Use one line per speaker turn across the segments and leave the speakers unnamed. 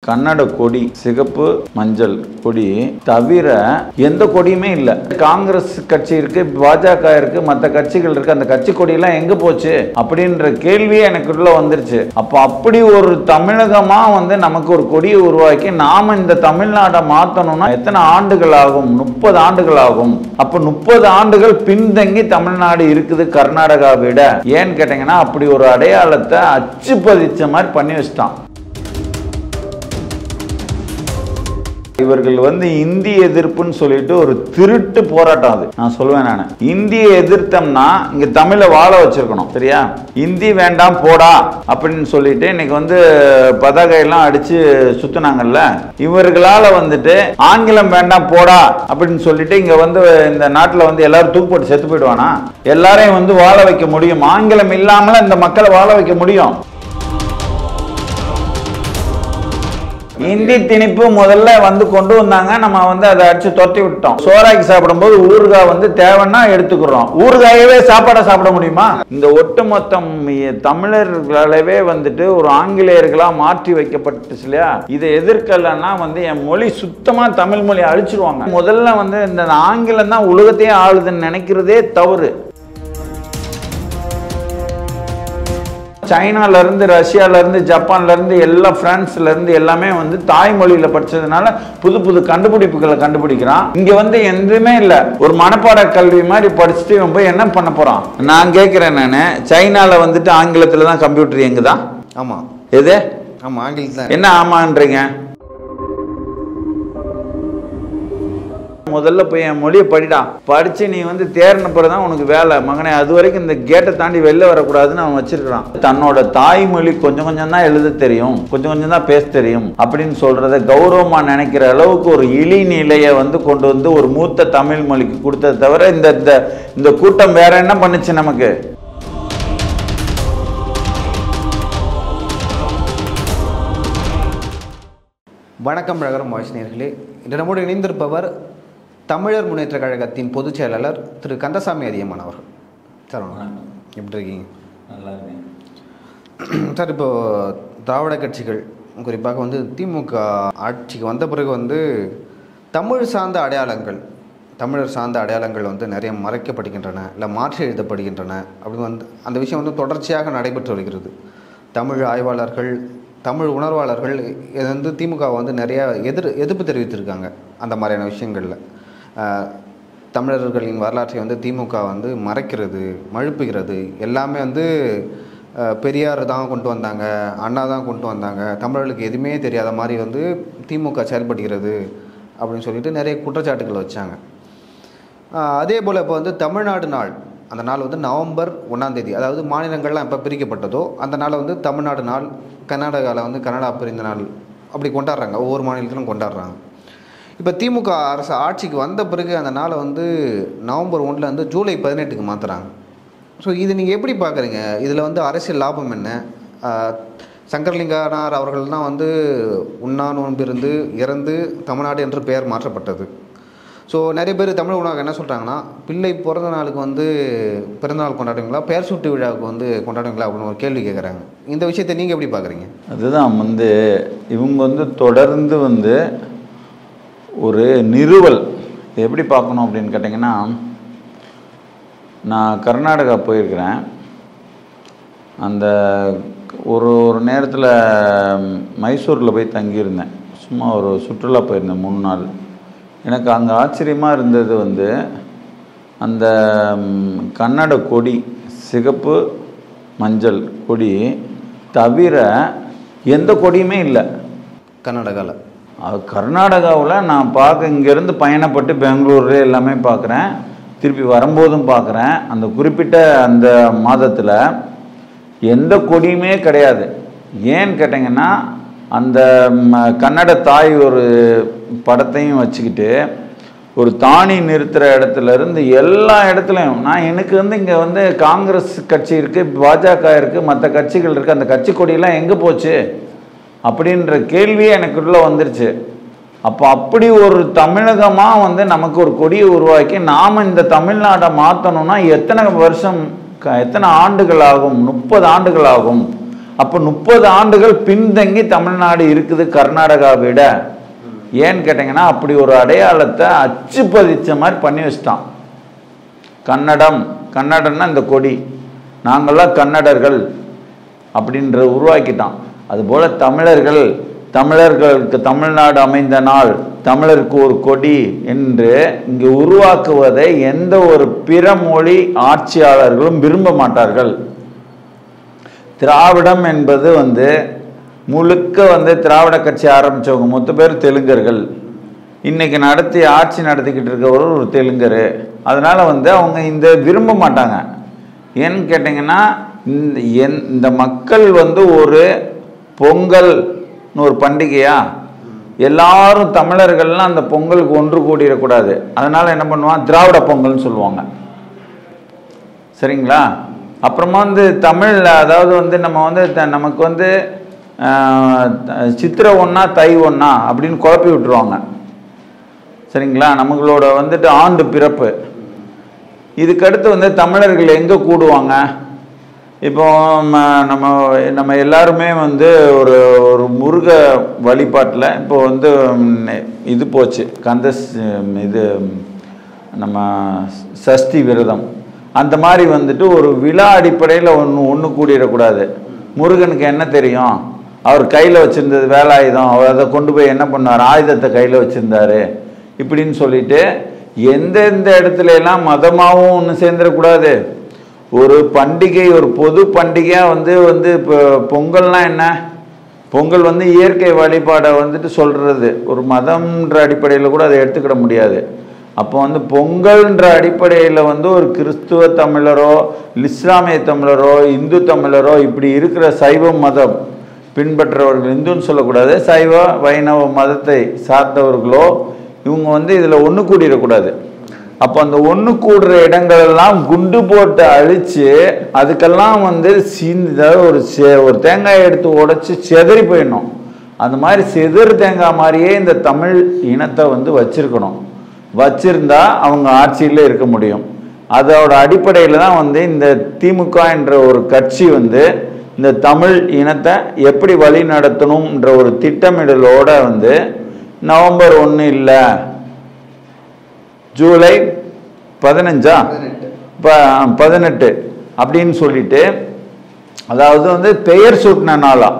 கன்னட கொடி சிகப்பு மஞ்சள் கொடி தவிர எந்த கொடியுமே இல்லை காங்கிரஸ் கட்சி இருக்கு பாஜக இருக்கு மற்ற கட்சிகள் இருக்கு அந்த கட்சி கொடியெல்லாம் எங்க போச்சு அப்படின்ற கேள்வியே எனக்குள்ள வந்துருச்சு அப்போ அப்படி ஒரு தமிழகமா வந்து நமக்கு ஒரு கொடியை உருவாக்கி நாம இந்த தமிழ்நாடை மாத்தணும்னா எத்தனை ஆண்டுகள் ஆகும் முப்பது ஆண்டுகள் ஆகும் அப்போ முப்பது ஆண்டுகள் பின்தங்கி தமிழ்நாடு இருக்குது கர்நாடகா விட ஏன்னு கேட்டீங்கன்னா அப்படி ஒரு அடையாளத்தை அச்சு பதிச்ச மாதிரி பண்ணி வச்சிட்டான் இவர்கள் வந்து இந்தி எதிர்ப்புன்னு சொல்லிட்டு ஒரு திருட்டு போராட்டம் அது நான் சொல்லுவேன் நான் இந்தியை எதிர்த்தோம்னா இங்க தமிழை வாழ வச்சிருக்கணும் சரியா இந்தி வேண்டாம் போடா அப்படின்னு சொல்லிட்டு இன்னைக்கு வந்து பதாகை எல்லாம் அடிச்சு சுத்துனாங்கல்ல இவர்களால வந்துட்டு ஆங்கிலம் வேண்டாம் போடா அப்படின்னு சொல்லிட்டு இங்க வந்து இந்த நாட்டுல வந்து எல்லாரும் தூக்கு போட்டு செத்து போயிடுவானா எல்லாரையும் வந்து வாழ வைக்க முடியும் ஆங்கிலம் இல்லாமல இந்த மக்களை வாழ வைக்க முடியும் இந்தி திணிப்பு முதல்ல வந்து கொண்டு வந்தாங்க நம்ம வந்து அதை அடிச்சு தொட்டி விட்டோம் சோறாக்கி சாப்பிடும்போது ஊறுகாய் வந்து தேவைன்னா எடுத்துக்கிறோம் ஊறுகாயவே சாப்பாடை சாப்பிட முடியுமா இந்த ஒட்டுமொத்தம் இ- தமிழர்களவே வந்துட்டு ஒரு ஆங்கிலேயர்களா மாற்றி வைக்கப்பட்டுச்சு இல்லையா இதை எதிர்க்கலைன்னா வந்து என் மொழி சுத்தமா தமிழ் மொழி அழிச்சிருவாங்க முதல்ல வந்து இந்த ஆங்கிலம் தான் உலகத்தையே ஆளுதுன்னு நினைக்கிறதே தவறு சைனால இருந்து ரஷ்யால இருந்து ஜப்பான்ல இருந்து எல்லா பிரான்ஸ்ல இருந்து எல்லாமே வந்து தாய்மொழியில படிச்சதுனால புது புது கண்டுபிடிப்புகளை கண்டுபிடிக்கிறான் இங்க வந்து எதுவுமே இல்ல ஒரு மனப்பாட கல்வி மாதிரி படிச்சுட்டு இவன் போய் என்ன பண்ண போறான் நான் கேட்கிறேன் நானு சைனால வந்துட்டு ஆங்கிலத்துல தான் கம்ப்யூட்டர் இயங்குதா
ஆமாம்
எது
ஆமாம் ஆங்கிலத்தில்
என்ன ஆமான்றீங்க முதல்ல போய் என் மொழியை படிடா படிச்சு நீ வந்து தேர்ன பிறகுதான் உனக்கு வேலை மகனே அது வரைக்கும் இந்த கேட்டை தாண்டி வெளில வரக்கூடாதுன்னு அவன் வச்சிருக்கிறான் தன்னோட தாய்மொழி கொஞ்சம் கொஞ்சம் தான் எழுத தெரியும் கொஞ்சம் கொஞ்சம் தான் பேச தெரியும் அப்படின்னு சொல்றத கௌரவமா நினைக்கிற அளவுக்கு ஒரு இழி நிலையை வந்து கொண்டு வந்து ஒரு மூத்த தமிழ் மொழிக்கு கொடுத்ததை தவிர இந்த இந்த- இந்த கூட்டம் வேற என்ன பண்ணுச்சு நமக்கு
வணக்கம் நகரம் வாசினியர்களே இன்று நம்மோடு இணைந்திருப்பவர் தமிழர் முன்னேற்ற கழகத்தின் பொதுச் செயலாளர் திரு கந்தசாமி அதியமான் அவர்கள் சார் வணக்கம். எப்படி இருக்கீங்க சார் இப்போ திராவிட கட்சிகள் குறிப்பாக வந்து திமுக ஆட்சிக்கு வந்த பிறகு வந்து தமிழ் சார்ந்த அடையாளங்கள் தமிழர் சார்ந்த அடையாளங்கள் வந்து நிறைய மறைக்கப்படுகின்றன இல்லை மாற்றி எழுதப்படுகின்றன அப்படி வந்து அந்த விஷயம் வந்து தொடர்ச்சியாக நடைபெற்று வருகிறது தமிழ் ஆய்வாளர்கள் தமிழ் உணர்வாளர்கள் இது வந்து திமுக வந்து நிறைய எதிர் எதிர்ப்பு தெரிவித்திருக்காங்க அந்த மாதிரியான விஷயங்களில் ஆஹ், தமிழர்களின் வரலாற்றை வந்து திமுக வந்து மறைக்கிறது மழுப்புகிறது எல்லாமே வந்து அஹ், பெரியார் தான் கொண்டு வந்தாங்க அண்ணா தான் கொண்டு வந்தாங்க தமிழர்களுக்கு எதுவுமே தெரியாத மாதிரி வந்து திமுக செயல்படுகிறது அப்படின்னு சொல்லிட்டு நிறைய குற்றச்சாட்டுகள் வச்சாங்க ஆஹ், அதே போல் இப்போ வந்து தமிழ்நாடு நாள் அந்த நாள் வந்து நவம்பர் ஒன்றாம் தேதி அதாவது மாநிலங்கள்லாம் எப்போ பிரிக்கப்பட்டதோ அந்த நாளை வந்து தமிழ்நாடு நாள் கர்நாடகாவில் வந்து கன்னடா பிரிந்த நாள் அப்படி கொண்டாடுறாங்க ஒவ்வொரு மாநிலத்திலும் கொண்டாடுறாங்க இப்போ திமுக அரசு ஆட்சிக்கு வந்த பிறகு அந்த நாளை வந்து நவம்பர் ஒன்றில் வந்து ஜூலை பதினெட்டுக்கு மாற்றுறாங்க ஸோ இது நீங்கள் எப்படி பார்க்குறீங்க இதில் வந்து அரசியல் லாபம் என்ன ஆஹ், சங்கரலிங்கனார் அவர்கள் தான் வந்து உண்ணா நோன்பிருந்து இறந்து தமிழ்நாடு என்று பெயர் மாற்றப்பட்டது ஸோ நிறைய பேர் தமிழ் உணவகம் என்ன சொல்கிறாங்கன்னா பிள்ளை பிறந்த நாளுக்கு வந்து பிறந்தநாள் கொண்டாடுவீங்களா பெயர் சூட்டு விழாவுக்கு வந்து கொண்டாடுவீங்களா அப்படின்னு ஒரு கேள்வி கேட்குறாங்க இந்த விஷயத்தை நீங்கள் எப்படி பார்க்குறீங்க
அதுதான் வந்து இவங்க வந்து தொடர்ந்து வந்து ஒரு நிறுவல் இதை எப்படி பார்க்கணும் அப்படின்னு கேட்டிங்கன்னா நான் கர்நாடகா போயிருக்கிறேன் அந்த ஒரு ஒரு நேரத்தில் மைசூரில் போய் தங்கியிருந்தேன் சும்மா ஒரு சுற்றுலா போயிருந்தேன் மூணு நாள் எனக்கு அங்கே ஆச்சரியமாக இருந்தது வந்து அந்த ம், கன்னட கொடி சிகப்பு மஞ்சள் கொடி தவிர எந்த கொடியுமே இல்லை
கர்நாடகாவில்
அது கர்நாடகாவில் நான் பார்க்க இங்கேருந்து பயணப்பட்டு பெங்களூரு எல்லாமே பார்க்குறேன் திருப்பி வரும்போதும் பார்க்குறேன் அந்த குறிப்பிட்ட அந்த மாதத்தில் எந்த கொடியுமே கிடையாது ஏன்னு கேட்டிங்கன்னா அந்த ம, கன்னட தாய் ஒரு படத்தையும் வச்சுக்கிட்டு ஒரு தாணி நிறுத்துகிற இடத்துல இருந்து எல்லா இடத்துலையும் நான் எனக்கு வந்து இங்கே வந்து காங்கிரஸ் கட்சி இருக்குது பாஜக இருக்குது மற்ற கட்சிகள் இருக்குது அந்த கட்சி கொடியெல்லாம் எங்கே போச்சு அப்படின்ற கேள்வியே எனக்குள்ள வந்துருச்சு அப்போ அப்படி ஒரு தமிழகமாக வந்து நமக்கு ஒரு கொடியை உருவாக்கி நாம் இந்த தமிழ்நாட்டை மாற்றணும்னா எத்தனை வருஷம் க- எத்தனை ஆண்டுகள் ஆகும் முப்பது ஆண்டுகள் ஆகும் அப்போ முப்பது ஆண்டுகள் பின்தங்கி தமிழ்நாடு இருக்குது கர்நாடகாவை விட ஏன்னு கேட்டிங்கன்னா அப்படி ஒரு அடையாளத்தை அச்சு பதிச்ச மாதிரி பண்ணி வச்சிட்டான் கன்னடம் கன்னடம்னா இந்த கொடி நாங்கள்லாம் கன்னடர்கள் அப்படின்ற உருவாக்கிட்டான் அதுபோல தமிழர்கள் தமிழர்களுக்கு தமிழ்நாடு அமைந்த நாள் தமிழருக்கு ஒரு கொடி என்று இங்கு உருவாக்குவதை எந்த ஒரு பிற மொழி ஆட்சியாளர்களும் விரும்ப மாட்டார்கள் திராவிடம் என்பது வந்து முழுக்க வந்து திராவிட கட்சி ஆரம்பித்தவங்க மொத்த பேர் தெலுங்கர்கள் இன்னைக்கு நடத்தி ஆட்சி நடத்திக்கிட்டு இருக்கவர் ஒரு தெலுங்கர் அதனால வந்து அவங்க இந்த விரும்ப மாட்டாங்க ஏன்னு கேட்டிங்கன்னா இந்த என் இந்த மக்கள் வந்து ஒரு பொங்கல்னு ஒரு பண்டிகையா எல்லாரும் தமிழர்கள்லாம் அந்த பொங்கலுக்கு ஒன்று கூடிடக்கூடாது அதனால என்ன பண்ணுவான் திராவிட பொங்கல்னு சொல்லுவாங்க சரிங்களா அப்புறமா வந்து தமிழ் அதாவது வந்து நம்ம வந்து த- நமக்கு வந்து ஆஹ், த- சித்திரை ஒன்றா தை ஒன்றா அப்படின்னு குழப்பி விட்டுருவாங்க சரிங்களா நம்மளோட வந்துட்டு ஆண்டு பிறப்பு இதுக்கடுத்து வந்து தமிழர்கள் எங்கே கூடுவாங்க இப்போ ம- நம்ம நம்ம எல்லாருமே வந்து ஒரு ஒரு முருக வழிபாட்டில் இப்போ வந்து ம், இது போச்சு கந்த ஸ்- இது நம்ம சஷ்டி விரதம் அந்த மாதிரி வந்துட்டு ஒரு விழா அடிப்படையில் ஒன்று ஒன்று கூடிடக்கூடாது முருகனுக்கு என்ன தெரியும் அவர் கையில் வச்சிருந்தது வேலாயுதம் அவர் அதை கொண்டு போய் என்ன பண்ணார் ஆயுதத்தை கையில் வச்சிருந்தாரு இப்படின்னு சொல்லிட்டு எந்தெந்த இடத்துல எல்லாம் மதமாகவும் ஒன்று சேர்ந்துடக்கூடாது ஒரு பண்டிகை ஒரு பொது பண்டிகையாக வந்து வந்து இப்போ பொங்கல்னா என்ன பொங்கல் வந்து இயற்கை வழிபாடை வந்துட்டு சொல்கிறது ஒரு மதம்ன்ற அடிப்படையில் கூட அதை எடுத்துக்கிட முடியாது அப்போ வந்து பொங்கல்ன்ற அடிப்படையில் வந்து ஒரு கிறிஸ்துவ தமிழரோ இஸ்லாமிய தமிழரோ இந்து தமிழரோ இப்படி இருக்கிற சைவ மதம் பின்பற்றவர்கள் இந்துன்னு சொல்லக்கூடாது சைவ வைணவ மதத்தை சார்ந்தவர்களோ இவங்க வந்து இதில் ஒன்று கூடிடக்கூடாது அப்போ அந்த ஒன்று கூடுற இடங்கள் எல்லாம் குண்டு போட்டு அழிச்சு அதுக்கெல்லாம் வந்து சீந்து அதாவது ஒரு செ- ஒரு தேங்காயை எடுத்து உடைச்சு செதறி போயிடணும் அந்த மாதிரி செதறு தேங்காய் மாதிரியே இந்த தமிழ் இனத்தை வந்து வச்சிருக்கணும் வச்சிருந்தா அவங்க ஆட்சியில் இருக்க முடியும் அதோட அடிப்படையில் தான் வந்து இந்த திமுக என்ற ஒரு கட்சி வந்து இந்த தமிழ் இனத்தை எப்படி வழி நடத்தணும்ன்ற ஒரு திட்டமிடலோட வந்து நவம்பர் ஒன்று இல்லை ஜூலை பதினஞ்சா ப பதினெட்டு அப்படின்னு சொல்லிட்டு அதாவது வந்து பெயர் சூட்டின நாளா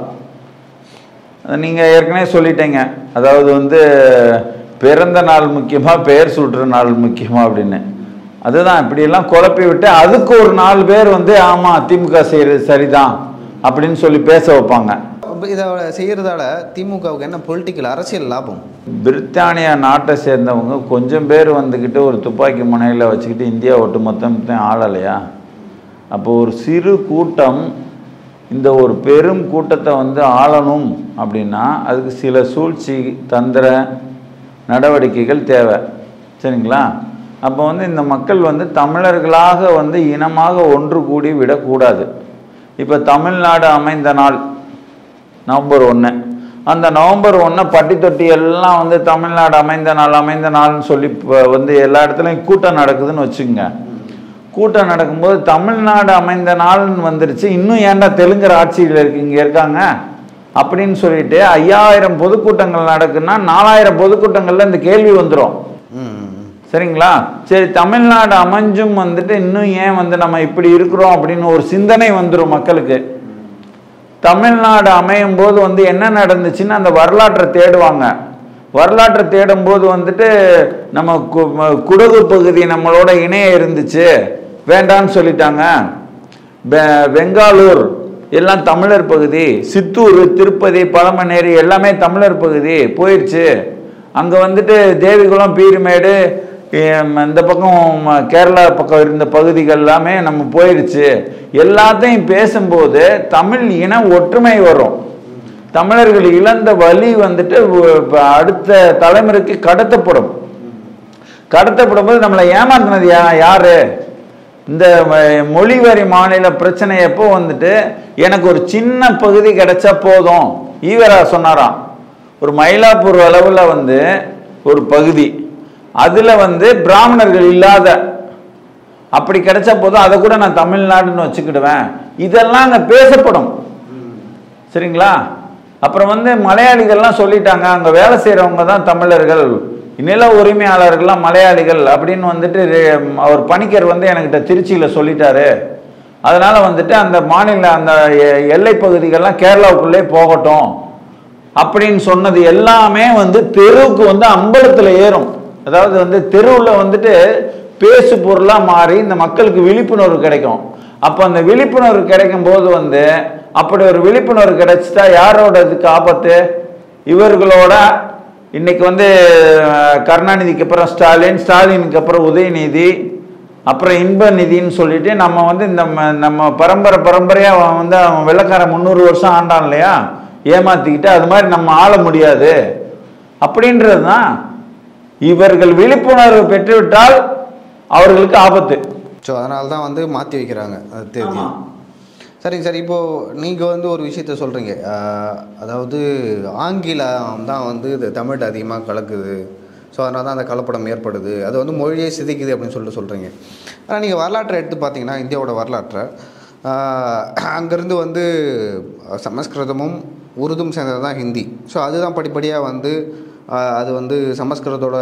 நீங்கள் ஏற்கனவே சொல்லிட்டீங்க அதாவது வந்து பிறந்த நாள் முக்கியமா பெயர் சூட்டுற நாள் முக்கியமா அப்படின்னு அதுதான் இப்படியெல்லாம் குழப்பி விட்டு அதுக்கு ஒரு நாலு பேர் வந்து ஆமாம் திமுக செய்கிறது சரிதான் அப்படின்னு சொல்லி பேச வைப்பாங்க
இதை செய்கிறதால திமுகவுக்கு என்ன பொலிட்டிக்கல் அரசியல் லாபம்
பிரித்தானியா நாட்டை சேர்ந்தவங்க கொஞ்சம் பேர் வந்துக்கிட்டு ஒரு துப்பாக்கி முனையில் வச்சுக்கிட்டு இந்தியா ஒட்டு மொத்தத்தையும் ஆளலையா அப்போ ஒரு சிறு கூட்டம் இந்த ஒரு பெரும் கூட்டத்தை வந்து ஆளணும் அப்படின்னா அதுக்கு சில சூழ்ச்சி தந்திர நடவடிக்கைகள் தேவை சரிங்களா அப்போ வந்து இந்த மக்கள் வந்து தமிழர்களாக வந்து இனமாக ஒன்று கூடி விடக்கூடாது இப்போ தமிழ்நாடு அமைந்த நாள் நவம்பர் ஒன்று அந்த நவம்பர் ஒன்று பட்டி தொட்டி எல்லாம் வந்து தமிழ்நாடு அமைந்த நாள் அமைந்த நாள்னு சொல்லி இப்போ வந்து எல்லா இடத்துலையும் கூட்டம் நடக்குதுன்னு வச்சுங்க கூட்டம் நடக்கும்போது தமிழ்நாடு அமைந்த நாள்னு வந்துருச்சு இன்னும் ஏன்டா தெலுங்கர் ஆட்சியில் இருக்கு இங்கே இருக்காங்க அப்படின்னு சொல்லிட்டு ஐயாயிரம் பொதுக்கூட்டங்கள் நடக்குன்னா நாலாயிரம் பொதுக்கூட்டங்களில் இந்த கேள்வி வந்துடும்
ம்
சரிங்களா சரி தமிழ்நாடு அமைஞ்சும் வந்துட்டு இன்னும் ஏன் வந்து நம்ம இப்படி இருக்கிறோம் அப்படின்னு ஒரு சிந்தனை வந்துடும் மக்களுக்கு தமிழ்நாடு அமையும் போது வந்து என்ன நடந்துச்சுன்னு அந்த வரலாற்றை தேடுவாங்க வரலாற்றை தேடும்போது வந்துட்டு நம்ம கு- ம- குடகு பகுதி நம்மளோட இணைய இருந்துச்சு வேண்டான்னு சொல்லிட்டாங்க பெ- பெங்காலூர் எல்லாம் தமிழர் பகுதி சித்தூர் திருப்பதி பழமநேரி எல்லாமே தமிழர் பகுதி போயிடுச்சு அங்கே வந்துட்டு தேவிகுளம் பீருமேடு ஹம், இந்த பக்கம் ம- கேரளா பக்கம் இருந்த பகுதிகள் எல்லாமே நம்ம போயிடுச்சு எல்லாத்தையும் பேசும்போது தமிழ் இன ஒற்றுமை வரும் தமிழர்கள் இழந்த வழி வந்துட்டு ஒ- இப்ப அடுத்த தலைமுறைக்கு கடத்தப்படும் கடத்தப்படும் போது நம்மளை ஏமாத்தினது யா யாரு இந்த ம- மொழிவரி மாநில பிரச்சனை எப்போ வந்துட்டு எனக்கு ஒரு சின்ன பகுதி கிடைச்சா போதும் ஈவரா சொன்னாராம் ஒரு மயிலாப்பூர் அளவில் வந்து ஒரு பகுதி அதில் வந்து பிராமணர்கள் இல்லாத அப்படி கிடைச்சா போதும் அதை கூட நான் தமிழ்நாடுன்னு வச்சுக்கிடுவேன் இதெல்லாம் அங்கே பேசப்படும் சரிங்களா அப்புறம் வந்து மலையாளிகள்லாம் சொல்லிட்டாங்க அங்கே வேலை செய்கிறவங்க தான் தமிழர்கள் நில உரிமையாளர்கள்லாம் மலையாளிகள் அப்படின்னு வந்துட்டு ரெ- அவர் பணிக்கர் வந்து என்கிட்ட திருச்சியில் சொல்லிட்டாரு அதனால வந்துட்டு அந்த மாநில அந்த எ- எல்லைப் பகுதிகள்லாம் கேரளாவுக்குள்ளே போகட்டும் அப்படின்னு சொன்னது எல்லாமே வந்து தெருவுக்கு வந்து அம்பலத்தில் ஏறும் அதாவது வந்து தெருவில் வந்துட்டு பேசு பொருளாக மாறி இந்த மக்களுக்கு விழிப்புணர்வு கிடைக்கும் அப்போ அந்த விழிப்புணர்வு கிடைக்கும் போது வந்து அப்படி ஒரு விழிப்புணர்வு கிடைச்சிட்டா யாரோட இதுக்கு ஆபத்து இவர்களோட இன்னைக்கு வந்து அஹ், கருணாநிதிக்கு அப்புறம் ஸ்டாலின் ஸ்டாலினுக்கு அப்புறம் உதயநிதி அப்புறம் இன்ப நிதின்னு சொல்லிட்டு நம்ம வந்து இந்த ம- நம்ம பரம்பரை பரம்பரையா அவன் வந்து அவன் வெள்ளக்காரன் முந்நூறு வருஷம் ஆண்டான் இல்லையா ஏமாத்திக்கிட்டு அது மாதிரி நம்ம ஆள முடியாது அப்படின்றது தான் இவர்கள் விழிப்புணர்வு பெற்றுவிட்டால் அவர்களுக்கு ஆபத்து
ஸோ அதனால தான் வந்து மாற்றி வைக்கிறாங்க அது தேதி சரிங்க சார் இப்போது நீங்கள் வந்து ஒரு விஷயத்த சொல்கிறீங்க அதாவது ஆங்கிலம் தான் வந்து இது தமிழ்கிட்ட அதிகமாக கலக்குது ஸோ அதனால தான் அந்த கலப்படம் ஏற்படுது அது வந்து மொழியே சிதைக்குது அப்படின்னு சொல்லிட்டு சொல்கிறீங்க ஆனால் நீங்கள் வரலாற்றை எடுத்து பார்த்தீங்கன்னா இந்தியாவோட வரலாற்றை அங்கேருந்து வந்து சமஸ்கிருதமும் உருதும் சேர்ந்தது தான் ஹிந்தி ஸோ அதுதான் படிப்படியாக வந்து ஆஹ், அது வந்து சமஸ்கிருதத்தோட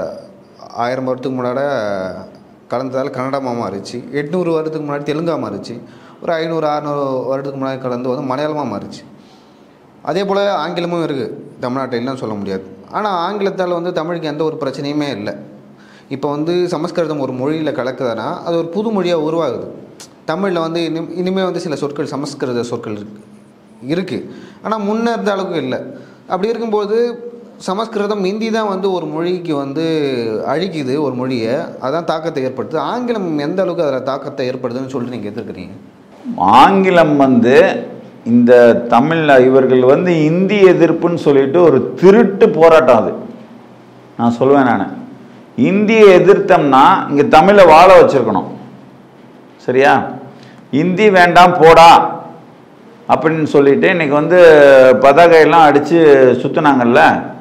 ஆயிரம் வருடத்துக்கு முன்னாடி கலந்ததால் கன்னடமாக மாறிச்சு எட்நூறு வருடத்துக்கு முன்னாடி தெலுங்கா மாறிச்சு ஒரு ஐநூறு அறநூறு வருடத்துக்கு முன்னாடி கலந்து வந்து மலையாளமாக மாறிச்சு அதே போல் ஆங்கிலமும் இருக்குது தமிழ்நாட்டில் இல்லைன்னு சொல்ல முடியாது ஆனால் ஆங்கிலத்தால் வந்து தமிழுக்கு எந்த ஒரு பிரச்சனையுமே இல்லை இப்போ வந்து சமஸ்கிருதம் ஒரு மொழியில் கலக்குதுன்னா அது ஒரு புது மொழியாக உருவாகுது தமிழில் வந்து இனி இனிமேல் வந்து சில சொற்கள் சமஸ்கிருத சொற்கள் இருக்கு இருக்குது ஆனால் முன்ன இருந்த அளவுக்கு இல்லை அப்படி இருக்கும்போது சமஸ்கிருதம் ஹிந்தி தான் வந்து ஒரு மொழிக்கு வந்து அழிக்குது ஒரு மொழியை அதான் தாக்கத்தை ஏற்படுத்துது ஆங்கிலம் எந்த அளவுக்கு அதில் தாக்கத்தை ஏற்படுதுன்னு சொல்லிட்டு நீங்கள் எதிர்க்கிறீங்க
ஆங்கிலம் வந்து இந்த தமிழ்ல இவர்கள் வந்து இந்தி எதிர்ப்புன்னு சொல்லிட்டு ஒரு திருட்டு போராட்டம் அது நான் சொல்லுவேன் நான் இந்தியை எதிர்த்தோம்னா இங்கே தமிழை வாழ வச்சிருக்கணும் சரியா இந்தி வேண்டாம் போடா அப்படின்னு சொல்லிட்டு இன்னைக்கு வந்து பதாகையெல்லாம் அடித்து சுற்றுனாங்கல்ல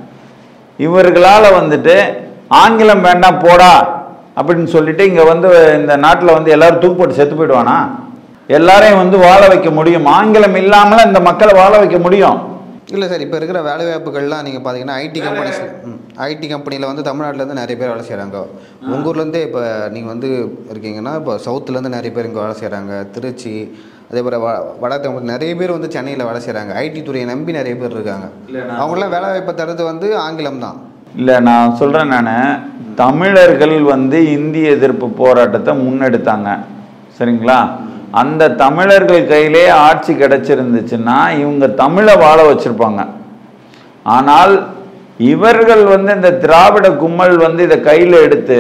இவர்களால் வந்துட்டு ஆங்கிலம் வேண்டாம் போடா அப்படின்னு சொல்லிட்டு இங்கே வந்து இந்த நாட்டில் வந்து எல்லாரும் தூக்கு போட்டு செத்து போயிடுவானா எல்லாரையும் வந்து வாழ வைக்க முடியும் ஆங்கிலம் இல்லாமல் இந்த மக்களை வாழ வைக்க முடியும்
இல்லை சார் இப்போ இருக்கிற வேலைவாய்ப்புகள்லாம் நீங்கள் பார்த்தீங்கன்னா ஐடி கம்பெனிஸ் ஐடி கம்பெனியில் வந்து தமிழ்நாட்டிலேருந்து நிறைய பேர் வேலை செய்கிறாங்க உங்கள் ஊர்லேருந்தே இப்போ நீங்கள் வந்து இருக்கீங்கன்னா இப்போ சவுத்துலேருந்து நிறைய பேர் இங்கே வேலை செய்கிறாங்க திருச்சி அதே போல் வ வட தமிழ் நிறைய பேர் வந்து சென்னையில் வேலை செய்கிறாங்க ஐடி துறையை நம்பி நிறைய பேர் இருக்காங்க அவங்களாம் வேலை வாய்ப்பை தரது வந்து ஆங்கிலம் தான்
இல்லை நான் சொல்கிறேன் நான் தமிழர்கள் வந்து இந்திய எதிர்ப்பு போராட்டத்தை முன்னெடுத்தாங்க சரிங்களா அந்த தமிழர்கள் கையிலே ஆட்சி கிடைச்சிருந்துச்சுன்னா இவங்க தமிழை வாழ வச்சிருப்பாங்க ஆனால் இவர்கள் வந்து இந்த திராவிட கும்பல் வந்து இதை கையில் எடுத்து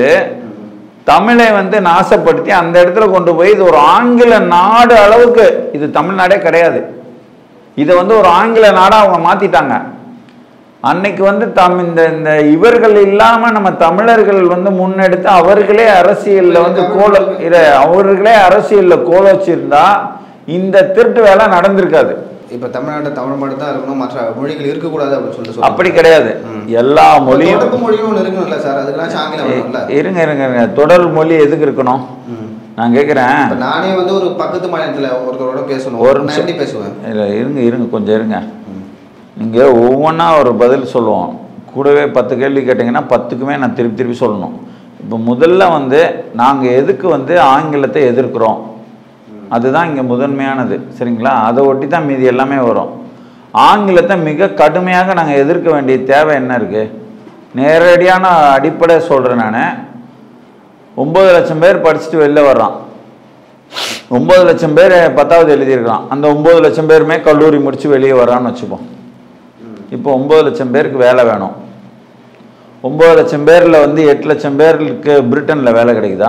தமிழை வந்து நாசப்படுத்தி அந்த இடத்துல கொண்டு போய் இது ஒரு ஆங்கில நாடு அளவுக்கு இது தமிழ்நாடே கிடையாது இதை வந்து ஒரு ஆங்கில நாடா அவங்க மாத்திட்டாங்க அன்னைக்கு வந்து தம் இந்த இந்த இவர்கள் இல்லாம நம்ம தமிழர்கள் வந்து முன்னெடுத்து அவர்களே அரசியல்ல வந்து கோல இத அவர்களே அரசியல்ல கோல வச்சிருந்தா இந்த திருட்டு வேலை நடந்திருக்காது
இப்போ தமிழ்நாட்டில் தமிழ் மட்டும் தான் இருக்கணும் மற்ற மொழிகள் இருக்கக்கூடாது அப்படின்னு சொல்லிட்டு சொல்றாங்க.
அப்படி கிடையாது எல்லா மொழியும்
தொடர்பு மொழியும் ஒன்று இருக்கணும்ல சார் அதுக்கெல்லாம் ஆங்கிலம் வேணும்ல
இருங்க இருங்க இருங்க தொடர் மொழி எதுக்கு இருக்கணும்
ம்.
நான் கேட்குறேன்
இப்போ நானே வந்து ஒரு பக்கத்து மாநிலத்தில் ஒருத்தரோட பேசணும்
ஒரு
நான்
நிமிஷம்.
எப்படி பேசுவேன்
இல்லை இருங்க இருங்க கொஞ்சம் இருங்க
ம்.
நீங்கள் ஒவ்வொன்றா ஒரு பதில் சொல்லுவோம் கூடவே பத்து கேள்வி கேட்டிங்கன்னா பத்துக்குமே நான் திருப்பி திருப்பி சொல்லணும் இப்போ முதல்ல வந்து நாங்கள் எதுக்கு வந்து ஆங்கிலத்தை எதிர்க்கிறோம் அதுதான் இங்கே முதன்மையானது சரிங்களா அதை ஒட்டி தான் மீதி எல்லாமே வரும் ஆங்கிலத்தை மிக கடுமையாக நாங்கள் எதிர்க்க வேண்டிய தேவை என்ன இருக்குது நேரடியான அடிப்படை சொல்கிறேன் நான் ஒம்பது லட்சம் பேர் படிச்சுட்டு வெளில வர்றான் ஒம்பது லட்சம் பேர் பத்தாவது எழுதியிருக்கிறான் அந்த ஒம்பது லட்சம் பேருமே கல்லூரி முடித்து வெளியே வரான்னு வச்சுப்போம் இப்போ ஒம்பது லட்சம் பேருக்கு வேலை வேணும் ஒம்பது லட்சம் பேரில் வந்து எட்டு லட்சம் பேருக்கு பிரிட்டனில் வேலை கிடைக்குதா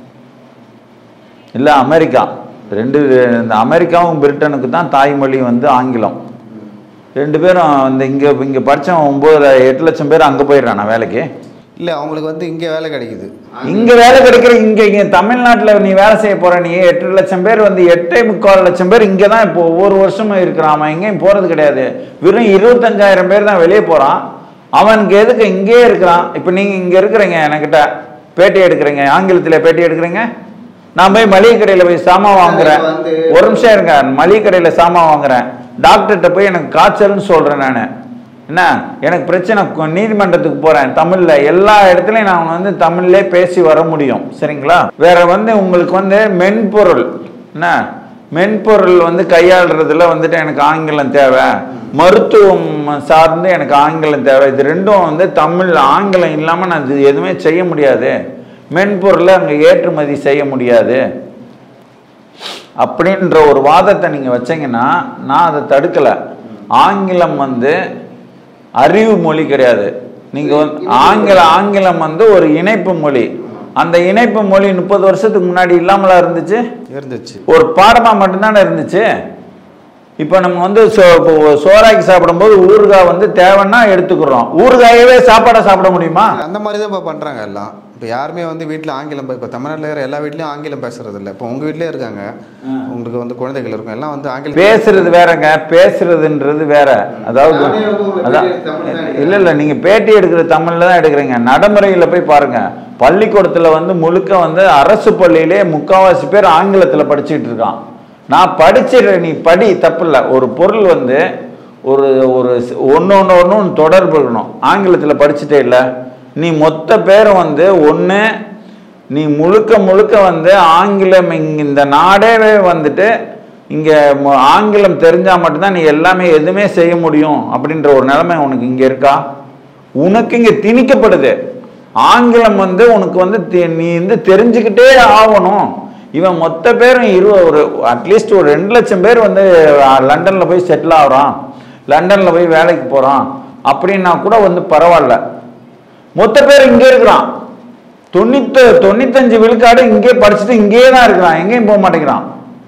இல்லை அமெரிக்கா ரெண்டு இந்த அமெரிக்காவும் பிரிட்டனுக்கு தான் தாய்மொழி வந்து ஆங்கிலம் ரெண்டு பேரும் இந்த இங்கே இங்கே படித்தவன் ஒம்பது எட்டு லட்சம் பேர் அங்கே போயிடுறானா வேலைக்கு
இல்லை அவங்களுக்கு வந்து இங்கே வேலை கிடைக்குது
இங்க வேலை கிடைக்கிற இங்க இங்க தமிழ்நாட்டுல நீ வேலை செய்ய போற நீ எட்டு லட்சம் பேர் வந்து எட்டே முக்கால் லட்சம் பேர் இங்க தான் இப்போ ஒவ்வொரு வருஷமும் இருக்கிறான் அவன் எங்கேயும் போறது கிடையாது வெறும் இருபத்தஞ்சாயிரம் பேர் தான் வெளியே போறான் அவனுக்கு எதுக்கு இங்கேயே இருக்கிறான் இப்போ நீங்க இங்க இருக்கிறீங்க என்கிட்ட பேட்டி எடுக்கிறீங்க ஆங்கிலத்துல பேட்டி எடுக்கிறீங்க நான் போய் மளிகை கடையில போய் சாமான் வாங்குறேன்
இப்ப வந்து-
ஒரு நிமிஷம் இருங்க மளிகை கடையில சாமான் வாங்குறேன் டாக்டர்கிட்ட போய் எனக்கு காய்ச்சல்னு சொல்கிறேன் நான் என்ன எனக்கு பிரச்சனை கொ- நீதிமன்றத்துக்கு போகிறேன் தமிழில் எல்லா இடத்துலையும் நான் வந்து தமிழ்லே பேசி வர முடியும் சரிங்களா வேற வந்து உங்களுக்கு வந்து மென்பொருள் என்ன மென்பொருள் வந்து கையாளுறதுல வந்துட்டு எனக்கு ஆங்கிலம் தேவை மருத்துவம் சார்ந்து எனக்கு ஆங்கிலம் தேவை இது ரெண்டும் வந்து தமிழ் ஆங்கிலம் இல்லாமல் நான் இது எதுவுமே செய்ய முடியாது மென்பொருளை அங்கே ஏற்றுமதி செய்ய முடியாது அப்படின்ற ஒரு வாதத்தை நீங்கள் வச்சீங்கன்னா நான் அதை தடுக்கலை ஆங்கிலம் வந்து அறிவு மொழி கிடையாது நீங்கள் வந்து ஆங்கில ஆங்கிலம் வந்து ஒரு இணைப்பு மொழி அந்த இணைப்பு மொழி முப்பது வருஷத்துக்கு முன்னாடி இல்லாமலா இருந்துச்சு
இருந்துச்சு
ஒரு பாடமாக மட்டும்தானே இருந்துச்சு இப்போ நம்ம வந்து சோ இப்போ சோறாக்கி சாப்பிடும்போது ஊறுகாய் வந்து தேவைன்னா எடுத்துக்கிறோம் ஊறுகாயவே சாப்பாடை சாப்பிட முடியுமா
அந்த மாதிரி தான் இப்போ பண்ணுறாங்க எல்லாம் இப்போ யாருமே வந்து வீட்டில் ஆங்கிலம் இப்போ தமிழ்நாட்டில் இருக்கிற எல்லா வீட்லேயும் ஆங்கிலம் பேசுறது இல்லை இப்போ உங்கள் வீட்டிலே இருக்காங்க உங்களுக்கு வந்து குழந்தைகள் இருக்கும் எல்லாம் வந்து ஆங்கிலம்
பேசுறது வேறங்க பேசுறதுன்றது வேற அதாவது
நானே வந்து ஒரு
அதான்
பேட்டி தமிழ்ல தான் எடுக்கிறேன்.
இல்ல இல்ல நீங்க பேட்டி எடுக்கிற தமிழ்ல தான் எடுக்கிறீங்க நடைமுறையில போய் பாருங்க பள்ளிக்கூடத்துல வந்து முழுக்க வந்து அரசு பள்ளியிலே முக்காவாசி பேர் ஆங்கிலத்துல படிச்சுட்டு இருக்கான் நான் படிச்சிடுறேன் நீ படி தப்பில்ல ஒரு பொருள் வந்து ஒரு ஒரு ஒன்று ஒன்று ஒன்று தொடர்பு இருக்கணும் ஆங்கிலத்தில் படிச்சுட்டே இல்லை நீ மொத்த பேரும் வந்து ஒன்று நீ முழுக்க முழுக்க வந்து ஆங்கிலம் இங்க இந்த நாடே வந்துட்டு இங்கே ஆங்கிலம் தெரிஞ்சால் மட்டும்தான் நீ எல்லாமே எதுவுமே செய்ய முடியும் அப்படின்ற ஒரு நிலைமை உனக்கு இங்கே இருக்கா உனக்கு இங்கே திணிக்கப்படுது ஆங்கிலம் வந்து உனக்கு வந்து தெ- நீ வந்து தெரிஞ்சுக்கிட்டே ஆகணும் இவன் மொத்த பேரும் இரு ஒரு அட்லீஸ்ட் ஒரு ரெண்டு லட்சம் பேர் வந்து லண்டனில் போய் செட்டில் ஆகுறான் லண்டனில் போய் வேலைக்கு போகிறான் அப்படின்னா கூட வந்து பரவாயில்ல மொத்த பேர் இங்கே இருக்கிறான் தொண்ணூத்து தொண்ணூத்தஞ்சு விழுக்காடு இங்கே படிச்சுட்டு இங்கேயே தான் இருக்கிறான் எங்கேயும் போக மாட்டேங்கிறான்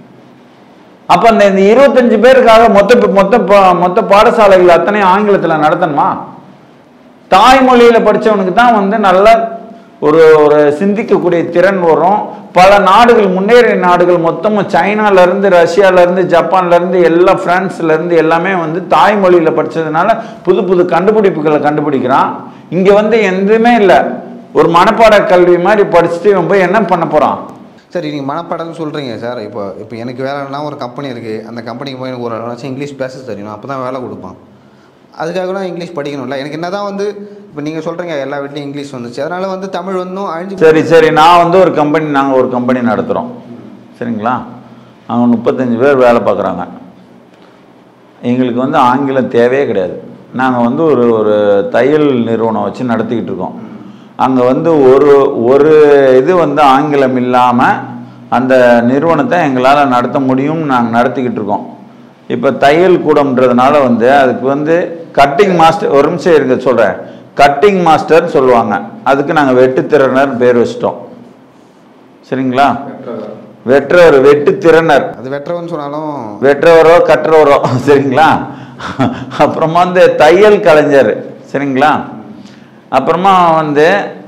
அப்ப அந்த இந்த இருபத்தஞ்சு பேருக்காக மொத்த மொத்த பா- மொத்த பாடசாலைகள் அத்தனையும் ஆங்கிலத்துல நடத்தணுமா தாய்மொழியில படிச்சவனுக்கு தான் வந்து நல்ல ஒரு ஒரு சிந்திக்கக்கூடிய திறன் வரும் பல நாடுகள் முன்னேறிய நாடுகள் மொத்தமும் சைனால இருந்து ரஷ்யால இருந்து ஜப்பான்ல இருந்து எல்லாம் பிரான்ஸ்ல இருந்து எல்லாமே வந்து தாய்மொழியில படிச்சதுனால புது புது கண்டுபிடிப்புகளை கண்டுபிடிக்கிறான் இங்க வந்து எதுவுமே இல்லை ஒரு மனப்பாட கல்வி மாதிரி படிச்சுட்டு இவன் போய் என்ன பண்ண போறான்
சரி நீங்கள் மனப்பாடம்னு சொல்கிறீங்க சார் இப்போ இப்போ எனக்கு வேலைன்னா ஒரு கம்பெனி இருக்குது அந்த கம்பெனிக்கு போய் எனக்கு ஒரு அளவாச்சும் இங்கிலீஷ் பேச தெரியணும் அப்போ தான் வேலை கொடுப்பான் அதுக்காக தான் இங்கிலீஷ் படிக்கணும்ல எனக்கு என்ன தான் வந்து இப்போ நீங்கள் சொல்கிறீங்க எல்லா வீட்லேயும் இங்கிலீஷ் வந்துச்சு அதனால் வந்து தமிழ் வந்தும் அழிஞ்சு
சரி சரி நான் வந்து ஒரு கம்பெனி நாங்கள் ஒரு கம்பெனி நடத்துகிறோம் சரிங்களா அவங்க முப்பத்தஞ்சு பேர் வேலை பார்க்குறாங்க எங்களுக்கு வந்து ஆங்கிலம் தேவையே கிடையாது நாங்கள் வந்து ஒரு ஒரு தையல் நிறுவனம் வச்சு நடத்திக்கிட்டு இருக்கோம் அங்கே வந்து ஒரு ஒரு இது வந்து ஆங்கிலம் இல்லாமல் அந்த நிறுவனத்தை எங்களால் நடத்த முடியும்னு நாங்கள் நடத்திக்கிட்டு இருக்கோம் இப்போ தையல் கூடம்ன்றதுனால வந்து அதுக்கு வந்து கட்டிங் மாஸ்டர் ஒரு நிமிஷம் இருக்க சொல்கிறேன் கட்டிங் மாஸ்டர்னு சொல்லுவாங்க அதுக்கு நாங்கள் வெட்டுத்திறனர் பேர் வச்சிட்டோம் சரிங்களா வெற்றவர் வெட்டுத்திறனர்
அது வெற்றவன் சொன்னாலும்
வெற்றவரோ கற்றவரோ சரிங்களா அப்புறமா வந்து தையல் கலைஞர் சரிங்களா அப்புறமா வந்து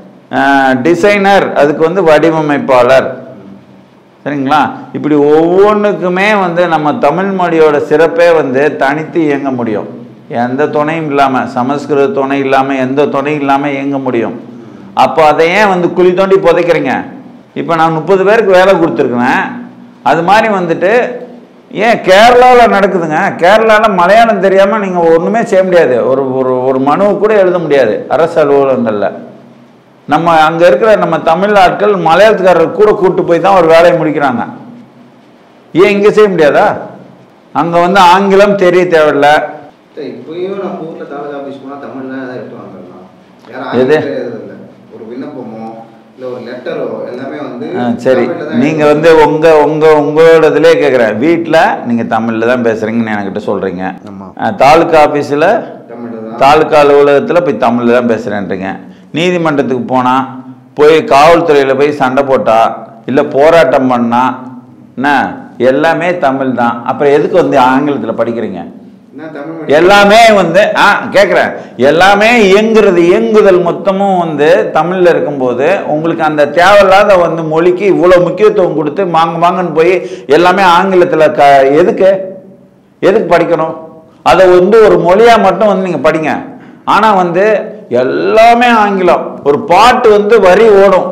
டிசைனர் அதுக்கு வந்து வடிவமைப்பாளர் சரிங்களா இப்படி ஒவ்வொன்றுக்குமே வந்து நம்ம தமிழ் மொழியோட சிறப்பே வந்து தனித்து இயங்க முடியும் எந்த துணையும் இல்லாமல் சமஸ்கிருத துணை இல்லாமல் எந்த துணையும் இல்லாமல் இயங்க முடியும் அப்போ அதை ஏன் வந்து குழி தோண்டி புதைக்கிறீங்க இப்போ நான் முப்பது பேருக்கு வேலை கொடுத்துருக்குறேன் அது மாதிரி வந்துட்டு ஏன் கேரளாவில் நடக்குதுங்க கேரளாவில் மலையாளம் தெரியாமல் நீங்கள் ஒன்றுமே செய்ய முடியாது ஒரு ஒரு ஒரு மனுவை கூட எழுத முடியாது அரசு அலுவலகங்களில் நம்ம அங்கே இருக்கிற நம்ம தமிழ் ஆட்கள் மலையாளத்துக்காரர் கூட கூட்டு போய் தான் ஒரு வேலையை முடிக்கிறாங்க ஏன் இங்கே செய்ய முடியாதா அங்கே வந்து ஆங்கிலம் தெரிய தேவையில்ல
இப்பயும் நம்ம ஊரில் தாலுகா ஆஃபீஸ் போனால் தமிழ்ல தான் எடுத்து வந்துடலாம்
எது?
இல்லை ஒரு விண்ணப்பமோ இல்லை ஒரு லெட்டரோ எல்லாமே வந்து
ஆ, சரி
தமிழ்ல தான்
நீங்கள் வந்து உங்கள் உங்கள் உங்களோட இதிலே கேட்குறேன் வீட்டில் நீங்கள் தமிழில் தான் பேசுகிறீங்கன்னு என்கிட்ட சொல்கிறீங்க
ஆமாம்
தாலுக்கா ஆஃபீஸில்
தமிழ்ல தான்
தாலுக்கா அலுவலகத்தில் போய் தமிழில் தான் பேசுகிறேன்றீங்க நீதிமன்றத்துக்கு போனால் போய் காவல்துறையில் போய் சண்டை போட்டா இல்லை போராட்டம் பண்ணா என்ன எல்லாமே தமிழ் தான் அப்புறம் எதுக்கு வந்து ஆங்கிலத்தில் படிக்கிறீங்க
என்ன தமிழ்
எல்லாமே வந்து ஆ கேட்குறேன் எல்லாமே இயங்குறது இயங்குதல் மொத்தமும் வந்து தமிழில் இருக்கும்போது உங்களுக்கு அந்த தேவையில்லாத வந்து மொழிக்கு இவ்வளோ முக்கியத்துவம் கொடுத்து மாங்க மாங்கன்னு போய் எல்லாமே ஆங்கிலத்தில் க எதுக்கு எதுக்கு படிக்கணும் அதை வந்து ஒரு மொழியாக மட்டும் வந்து நீங்கள் படிங்க ஆனால் வந்து எல்லாமே ஆங்கிலம் ஒரு பாட்டு வந்து வரி ஓடும்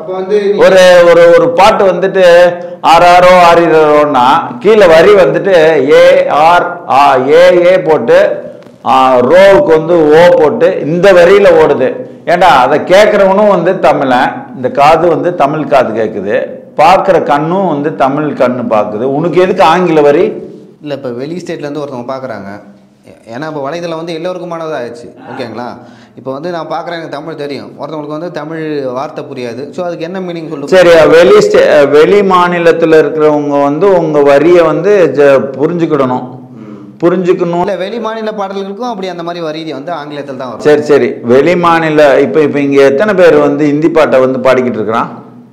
அப்போ வந்து
ஒரு ஒரு ஒரு பாட்டு வந்துட்டு ஆறாரோ ஆறிரோன்னா கீழே வரி வந்துட்டு ஏ ஆர் ஆ ஏ ஏ போட்டு ஆ, ரோவுக்கு வந்து ஓ போட்டு இந்த வரியில ஓடுது ஏண்டா அதை கேட்குறவனும் வந்து தமிழன் இந்த காது வந்து தமிழ் காது கேட்குது பார்க்குற கண்ணும் வந்து தமிழ் கண்ணு பார்க்குது உனக்கு எதுக்கு ஆங்கில வரி
இல்லை இப்போ வெளி ஸ்டேட்லேருந்து ஒருத்தவங்க பார்க்குறாங்க ஏன்னா இப்போ வலைதளம் வந்து எல்லோருக்குமானதாக ஆயிடுச்சு ஓகேங்களா இப்போ வந்து நான் பார்க்குறேன் எனக்கு தமிழ் தெரியும் ஒருத்தவங்களுக்கு வந்து தமிழ் வார்த்தை புரியாது ஸோ அதுக்கு என்ன மீனிங் சொல்லு
சரி வெளி ஸ்டே வெளி மாநிலத்தில் இருக்கிறவங்க வந்து உங்க வரியை வந்து ஜ- புரிஞ்சுக்கிடணும் புரிஞ்சுக்கணும்
இல்லை வெளி மாநில பாடல்களுக்கும் அப்படி அந்த மாதிரி வரி வந்து ஆங்கிலத்தில் தான் வரும்
சரி சரி வெளி மாநில இப்போ இப்போ இங்கே எத்தனை பேர் வந்து ஹிந்தி பாட்டை வந்து பாடிக்கிட்டு இருக்கிறான்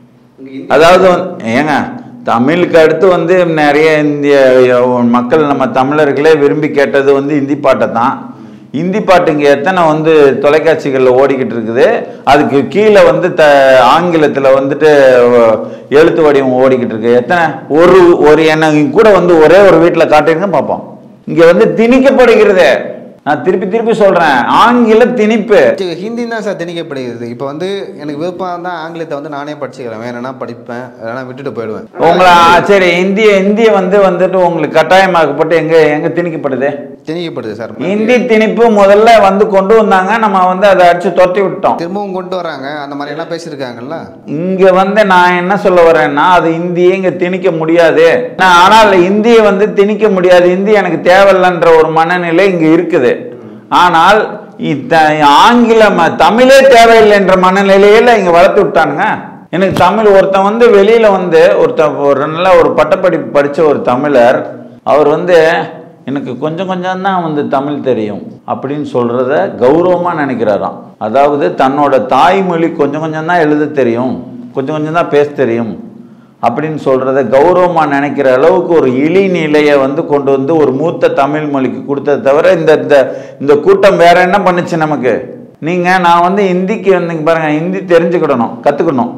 அதாவது வந்து- ஏங்க தமிழுக்கு அடுத்து வந்து நிறைய இந்திய மக்கள் நம்ம தமிழர்களே விரும்பி கேட்டது வந்து ஹிந்தி பாட்டை தான் ஹிந்தி பாட்டு இங்கே எத்தனை வந்து தொலைக்காட்சிகளில் ஓடிக்கிட்டு இருக்குது அதுக்கு கீழே வந்து த ஆங்கிலத்தில் வந்துட்டு அஹ், எழுத்து வடிவம் ஓடிக்கிட்டு இருக்கு எத்தனை ஒரு ஒரு என்ன கூட வந்து ஒரே ஒரு வீட்டில் காட்டுங்க பார்ப்போம் இங்கே வந்து திணிக்கப்படுகிறது நான் திருப்பி திருப்பி சொல்கிறேன் ஆங்கில திணிப்பு
சரி, ஹிந்தி தான் சார் திணிக்கப்படுகிறது இப்போ வந்து எனக்கு விருப்பம் தான் ஆங்கிலத்தை வந்து நானே படிச்சுக்கிறேன் வேணும்னா படிப்பேன் இல்லைனா விட்டுட்டு போயிடுவேன்
உங்களை ஆ, சரி இந்திய இந்திய வந்து வந்துட்டு உங்களுக்கு கட்டாயமாக்கப்பட்டு எங்க எங்க திணிக்கப்படுது
திணிக்கப்படுது சார்
இந்தி திணிப்பு முதல்ல வந்து கொண்டு வந்தாங்க நம்ம வந்து அதை அடிச்சு துரத்தி விட்டோம்
திரும்பவும் கொண்டு வராங்க அந்த மாதிரி எல்லாம் பேசியிருக்காங்கல்ல
இங்க வந்து நான் என்ன சொல்ல வரேன்னா அது இந்தியை இங்க திணிக்க முடியாது நான் ஆனால் இந்தியை வந்து திணிக்க முடியாது இந்தி எனக்கு தேவையில்லைன்ற ஒரு மனநிலை இங்க இருக்குது ஆனால் இத்த ஆங்கிலம் தமிழே தேவையில்லைன்ற மனநிலையில இங்க வளர்த்து விட்டானுங்க எனக்கு தமிழ் ஒருத்தன் வந்து வெளியில வந்து ஒருத்தன் ஒரு நல்ல ஒரு பட்டப்படிப்பு படிச்ச ஒரு தமிழர் அவர் வந்து எனக்கு கொஞ்சம் கொஞ்சம் தான் வந்து தமிழ் தெரியும் அப்படின்னு சொல்றத கௌரவமா நினைக்கிறாராம் அதாவது தன்னோட தாய்மொழி கொஞ்சம் கொஞ்சம் தான் எழுத தெரியும் கொஞ்சம் கொஞ்சம் தான் பேச தெரியும் அப்படின்னு சொல்றத கௌரவமா நினைக்கிற அளவுக்கு ஒரு இழிநிலையை வந்து கொண்டு வந்து ஒரு மூத்த தமிழ் மொழிக்கு கொடுத்ததை தவிர இந்த இந்த இந்த கூட்டம் வேற என்ன பண்ணுச்சு நமக்கு நீங்க நான் வந்து ஹிந்திக்கு வந்து இங்க பாருங்க ஹிந்தி தெரிஞ்சுக்கிடணும் கத்துக்கணும்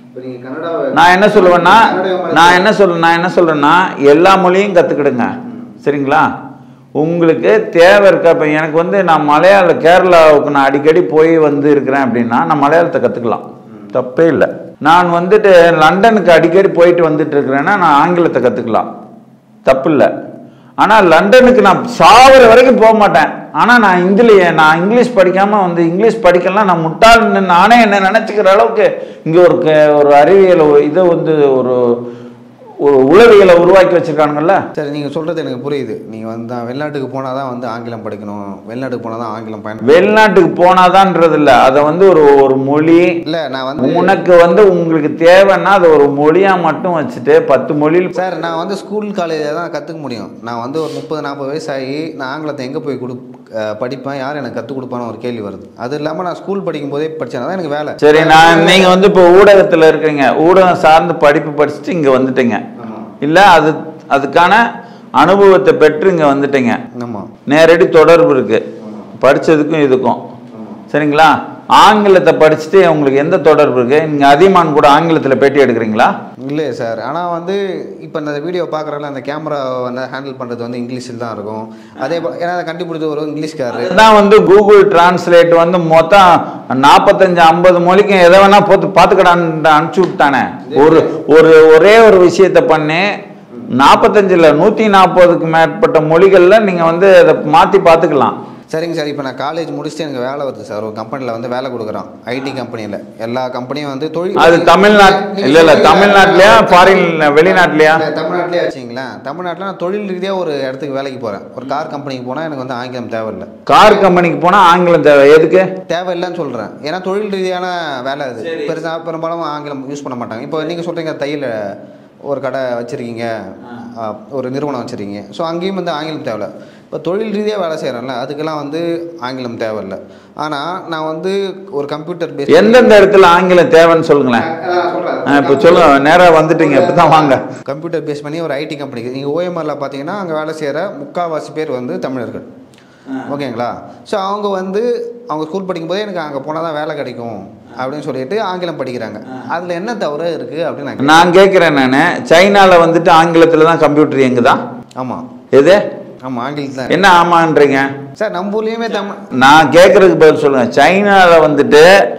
நான் என்ன சொல்லுவேன்னா நான் என்ன சொல்ல நான் என்ன சொல்றேன்னா எல்லா மொழியும் கத்துக்கிடுங்க சரிங்களா உங்களுக்கு தேவை இருக்கா இப்போ எனக்கு வந்து நான் மலையாள கேரளாவுக்கு நான் அடிக்கடி போய் வந்து இருக்கிறேன் அப்படின்னா நான் மலையாளத்தை கற்றுக்கலாம் தப்பே இல்லை நான் வந்துட்டு லண்டனுக்கு அடிக்கடி போயிட்டு வந்துட்டு இருக்கிறேன்னா நான் ஆங்கிலத்தை கற்றுக்கலாம் தப்பு இல்லை ஆனால் லண்டனுக்கு நான் சாவர வரைக்கும் போக மாட்டேன் ஆனால் நான் இந்திலேயே நான் இங்கிலீஷ் படிக்காமல் வந்து இங்கிலீஷ் படிக்கலாம் நான் முட்டாள்னு நானே என்ன நினச்சிக்கிற அளவுக்கு இங்கே ஒரு க- ஒரு அறிவியல் ஒரு இதை வந்து ஒரு ஒரு உளவியலை உருவாக்கி வச்சிருக்கானுங்கல்ல
சரி நீங்கள் சொல்கிறது எனக்கு புரியுது நீங்கள் வந்து தான் வெளிநாட்டுக்கு போனால் தான் வந்து ஆங்கிலம் படிக்கணும் வெளிநாட்டுக்கு போனால் தான் ஆங்கிலம் பயன்
வெளிநாட்டுக்கு போனாதான்றது இல்லை அதை வந்து ஒரு ஒரு மொழி
இல்லை நான் வந்து
உனக்கு வந்து உங்களுக்கு தேவைன்னா அதை ஒரு மொழியா மட்டும் வச்சுட்டு பத்து மொழியில்
சார் நான் வந்து ஸ்கூல் காலேஜில் தான் கற்றுக்க முடியும் நான் வந்து ஒரு முப்பது நாற்பது வயசு ஆகி நான் ஆங்கிலத்தை எங்கே போய் கொடு அஹ் படிப்பேன் யார் எனக்கு கற்றுக் கொடுப்பான்னு ஒரு கேள்வி வருது அது இல்லாமல் நான் ஸ்கூல் படிக்கும் போதே படிச்சேன்னா தான் எனக்கு வேலை
சரி நான் நீங்க வந்து இப்போ ஊடகத்துல இருக்கீங்க ஊடகம் சார்ந்து படிப்பு படிச்சுட்டு இங்க வந்துட்டீங்க இல்ல அது அதுக்கான அனுபவத்தை பெற்று இங்க வந்துட்டீங்க
ஆமாம்
நேரடி தொடர்பு இருக்கு படிச்சதுக்கும் இதுக்கும் சரிங்களா ஆங்கிலத்தை படிச்சுட்டு உங்களுக்கு எந்த தொடர்பு இருக்கு நீங்க அதிமான் கூட ஆங்கிலத்துல பேட்டி எடுக்கிறீங்களா
இல்லையே சார் ஆனால் வந்து இப்போ இந்த வீடியோ பார்க்குறல அந்த கேமரா வந்து ஹேண்டில் பண்ணுறது வந்து இங்கிலீஷில் தான் இருக்கும் அதே போல் ஏன்னா அதை கண்டுபிடிச்ச ஒரு இங்கிலீஷ்காரரு
தான் வந்து கூகுள் டிரான்ஸ்லேட் வந்து மொத்தம் நாற்பத்தஞ்சு ஐம்பது மொழிக்கும் எதை வேணா போட்டு பார்த்துக்கடான்னு அனுப்பிச்சு விட்டானே ஒரு ஒரு ஒரே ஒரு விஷயத்த பண்ணி நாற்பத்தஞ்சில் நூற்றி நாற்பதுக்கு மேற்பட்ட மொழிகளில் நீங்கள் வந்து அதை மாற்றி பார்த்துக்கலாம்
சரிங்க சார் இப்போ நான் காலேஜ் முடிச்சுட்டு எனக்கு வேலை வருது சார் ஒரு கம்பெனியில் வந்து வேலை கொடுக்குறான் ஐடி கம்பெனியில் எல்லா கம்பெனியும் வந்து தொழில்
அது தமிழ்நாட்
நீங்க
இல்லை இல்லை
சொல்றீங்க,
தமிழ்நாட்டிலையா ஃபாரின் வெளிநாட்டிலையா
இல்ல, தமிழ்நாட்டிலே வச்சிங்களேன் தமிழ்நாட்டில் நான் தொழில் ரீதியாக ஒரு இடத்துக்கு வேலைக்கு போகிறேன் ஒரு கார் கம்பெனிக்கு போனால் எனக்கு வந்து ஆங்கிலம் தேவையில்லை
கார் கம்பெனிக்கு போனால் ஆங்கிலம் தேவை எதுக்கு
தேவையில்லைன்னு சொல்கிறேன் ஏன்னா தொழில் ரீதியான வேலை அது பெருசாக பெரும்பாலும் ஆங்கிலம் யூஸ் பண்ண மாட்டாங்க இப்போ நீங்கள் சொல்கிறீங்க தையல் ஒரு கடை வச்சுருக்கீங்க ஒரு நிறுவனம் வச்சுருக்கீங்க ஸோ அங்கேயும் வந்து ஆங்கிலம் தேவையில்ல இப்போ தொழில் ரீதியாக வேலை செய்கிறேன்ல அதுக்கெல்லாம் வந்து ஆங்கிலம் தேவையில்லை ஆனால் நான் வந்து ஒரு கம்ப்யூட்டர் பேஸ்
எந்தெந்த இடத்துல ஆங்கிலம் தேவைன்னு சொல்லுங்களேன் ஆ, இப்போ சொல்லுங்க நேராக வந்துட்டீங்க இப்போ தான் வாங்க
கம்ப்யூட்டர் பேஸ் பண்ணி ஒரு ஐடி கம்பெனிக்கு நீங்கள் ஓஎம்ஆரில் பார்த்தீங்கன்னா அங்கே வேலை செய்கிற முக்கால்வாசி பேர் வந்து தமிழர்கள் ஓகேங்களா ஸோ அவங்க வந்து அவங்க ஸ்கூல் படிக்கும்போதே எனக்கு அங்கே போனால் தான் வேலை கிடைக்கும் அப்படின்னு சொல்லிட்டு ஆங்கிலம் படிக்கிறாங்க அதில் என்ன தவறு இருக்குது அப்படின்னு நான்
நான் கேட்குறேன் நான் சைனாவில் வந்துட்டு ஆங்கிலத்தில் தான் கம்ப்யூட்டர் இயங்குதா
ஆமாம்
எது
ஆமாம் ஆங்கிலத்தில் தான்
என்ன ஆமான்றீங்க
சார் நம்ம ஊர்லேயுமே தமிழ்
நான் கேட்குறதுக்கு பதில் சொல்லுங்க சைனாவில் வந்துட்டு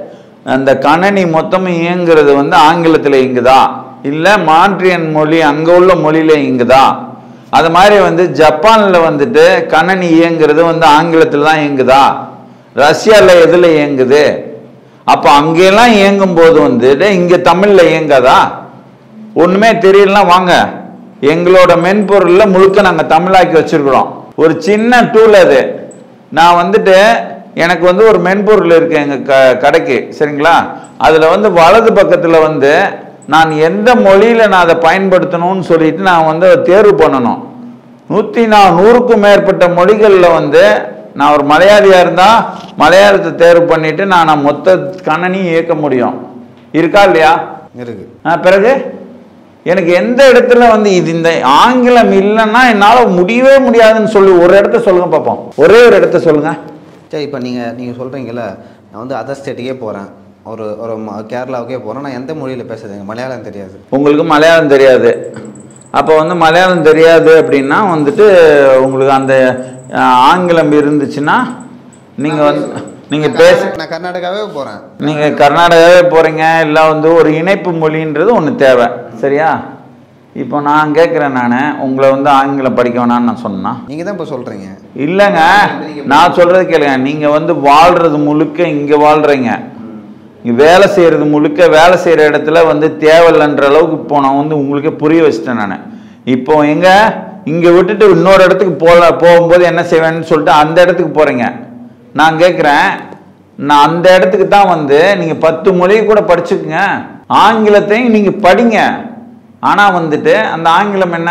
அந்த கணனி மொத்தமும் இயங்குறது வந்து ஆங்கிலத்தில் இயங்குதா இல்லை மாண்ட்ரியன் மொழி அங்கே உள்ள மொழியில இயங்குதா அது மாதிரி வந்து ஜப்பானில் வந்துட்டு கணனி இயங்குறது வந்து ஆங்கிலத்தில் தான் இயங்குதா ரஷ்யாவில் எதில் இயங்குது அப்போ அங்கெல்லாம் இயங்கும் போது வந்துட்டு இங்கே தமிழில் இயங்காதா ஒன்றுமே தெரியலனா வாங்க எங்களோட மென்பொருளில் முழுக்க நாங்கள் தமிழாக்கி வச்சிருக்கிறோம் ஒரு சின்ன டூல் அது நான் வந்துட்டு எனக்கு வந்து ஒரு மென்பொருள் இருக்கு எங்கள் க கடைக்கு சரிங்களா அதில் வந்து வலது பக்கத்தில் வந்து நான் எந்த மொழியில் நான் அதை பயன்படுத்தணும்னு சொல்லிட்டு நான் வந்து அதை தேர்வு பண்ணணும் நூற்றி நான் நூறுக்கும் மேற்பட்ட மொழிகளில் வந்து நான் ஒரு மலையாளியாக இருந்தால் மலையாளத்தை தேர்வு பண்ணிட்டு நான் நான் மொத்த கணனையும் இயக்க முடியும் இருக்கா இல்லையா
இருக்கு
ஆ, பிறகு எனக்கு எந்த இடத்துல வந்து இது இந்த ஆங்கிலம் இல்லைன்னா என்னால் முடியவே முடியாதுன்னு சொல்லி ஒரு இடத்த சொல்லுங்க பார்ப்போம் ஒரே ஒரு இடத்த சொல்லுங்க
சரி இப்போ நீங்கள் நீங்கள் சொல்கிறீங்கல்ல நான் வந்து அதர் ஸ்டேட்டுக்கே போகிறேன் ஒரு ஒரு ம- கேரளாவுக்கே போகிறேன் நான் எந்த மொழியில் பேசுறதுங்க மலையாளம் தெரியாது
உங்களுக்கு மலையாளம் தெரியாது அப்போ வந்து மலையாளம் தெரியாது அப்படின்னா வந்துட்டு உங்களுக்கு அந்த ஆ, ஆங்கிலம் இருந்துச்சுன்னா நீங்கள் வந்து நீங்கள் பேச
நான் கர்நாடகாவே போகிறேன்
நீங்கள் கர்நாடகாவே போகிறீங்க இல்லை வந்து ஒரு இணைப்பு மொழின்றது ஒன்று தேவை சரியா இப்போ நான் கேட்குறேன் நான் உங்களை வந்து ஆங்கிலம் படிக்க வேணாம்னு நான் சொன்னா
நீங்கள் தான் இப்போ சொல்கிறீங்க
இல்லைங்க நான் சொல்கிறது கேளுங்க நீங்கள் வந்து வாழ்கிறது முழுக்க இங்கே வாழ்கிறீங்க இங்கே வேலை செய்கிறது முழுக்க வேலை செய்கிற இடத்துல வந்து தேவையில்லைன்ற அளவுக்கு இப்போ நான் வந்து உங்களுக்கே புரிய வச்சிட்டேன் நான் இப்போ எங்க இங்கே விட்டுட்டு இன்னொரு இடத்துக்கு போல போகும்போது என்ன செய்வேன்னு சொல்லிட்டு அந்த இடத்துக்கு போகிறீங்க நான் கேட்குறேன் நான் அந்த இடத்துக்கு தான் வந்து நீங்கள் பத்து மொழி கூட படிச்சுக்குங்க ஆங்கிலத்தையும் நீங்கள் படிங்க ஆனால் வந்துட்டு அந்த ஆங்கிலம் என்ன